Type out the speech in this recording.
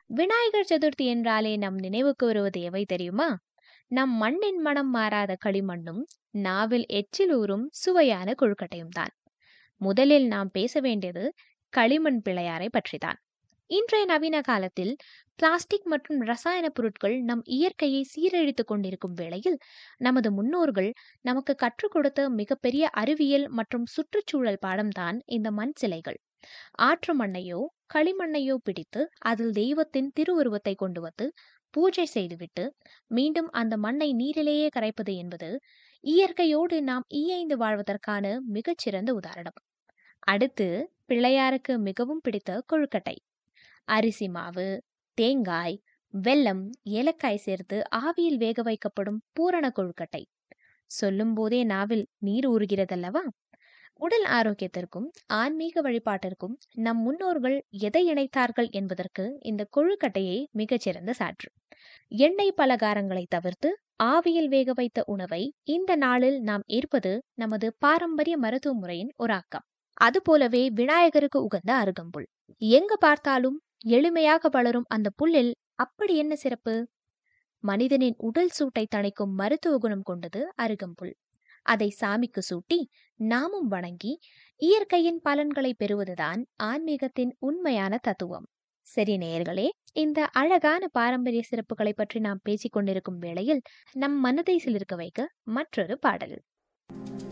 விநாயகர் சதுர்த்தி என்றாலே நம் நினைவுக்கு வருவது எவை தெரியுமா நம் மண்ணின் மனம் மாறாத களிமண்ணும் நாவில் எச்சில் ஊறும் சுவையான கொழுக்கட்டையும் தான் முதலில் நாம் பேச வேண்டியது களிமண் பிள்ளையாரை பற்றிதான் இன்றைய நவீன காலத்தில் பிளாஸ்டிக் மற்றும் ரசாயன பொருட்கள் நம் இயற்கையை சீரழித்துக் கொண்டிருக்கும் வேளையில் நமது முன்னோர்கள் நமக்கு கற்றுக் கொடுத்த மிகப்பெரிய அறிவியல் மற்றும் சுற்றுச்சூழல் பாடம்தான் இந்த மண் சிலைகள் ஆற்று மண்ணையோ களிமண்ணையோ பிடித்து அதில் தெய்வத்தின் திருவுருவத்தை கொண்டு வந்து பூஜை செய்துவிட்டு மீண்டும் அந்த மண்ணை நீரிலேயே கரைப்பது என்பது இயற்கையோடு நாம் இயைந்து வாழ்வதற்கான மிகச்சிறந்த உதாரணம் அடுத்து பிள்ளையாருக்கு மிகவும் பிடித்த கொழுக்கட்டை அரிசி மாவு தேங்காய் வெல்லம் ஏலக்காய் சேர்த்து ஆவியில் வேக வைக்கப்படும் பூரண கொழுக்கட்டை சொல்லும் போதே நாவில் நீர் ஊறுகிறதல்லவா உடல் ஆரோக்கியத்திற்கும் ஆன்மீக வழிபாட்டிற்கும் நம் முன்னோர்கள் எதை இணைத்தார்கள் என்பதற்கு இந்த கொழுக்கட்டையை மிகச்சிறந்த சான்று எண்ணெய் பலகாரங்களை தவிர்த்து ஆவியில் வேக வைத்த உணவை இந்த நாளில் நாம் ஏற்பது நமது பாரம்பரிய மருத்துவ முறையின் ஒரு ஆக்கம் அதுபோலவே விநாயகருக்கு உகந்த அருகம்புல் எங்க பார்த்தாலும் எளிமையாக வளரும் அந்த புல்லில் அப்படி என்ன சிறப்பு மனிதனின் உடல் சூட்டை தணிக்கும் மருத்துவ குணம் கொண்டது அருகம்புல் அதை சாமிக்கு சூட்டி நாமும் வணங்கி இயற்கையின் பலன்களை பெறுவதுதான் ஆன்மீகத்தின் உண்மையான தத்துவம் சரி நேயர்களே இந்த அழகான பாரம்பரிய சிறப்புகளை பற்றி நாம் பேசிக் கொண்டிருக்கும் வேளையில் நம் மனதை சிலிர்க்க வைக்க மற்றொரு பாடல்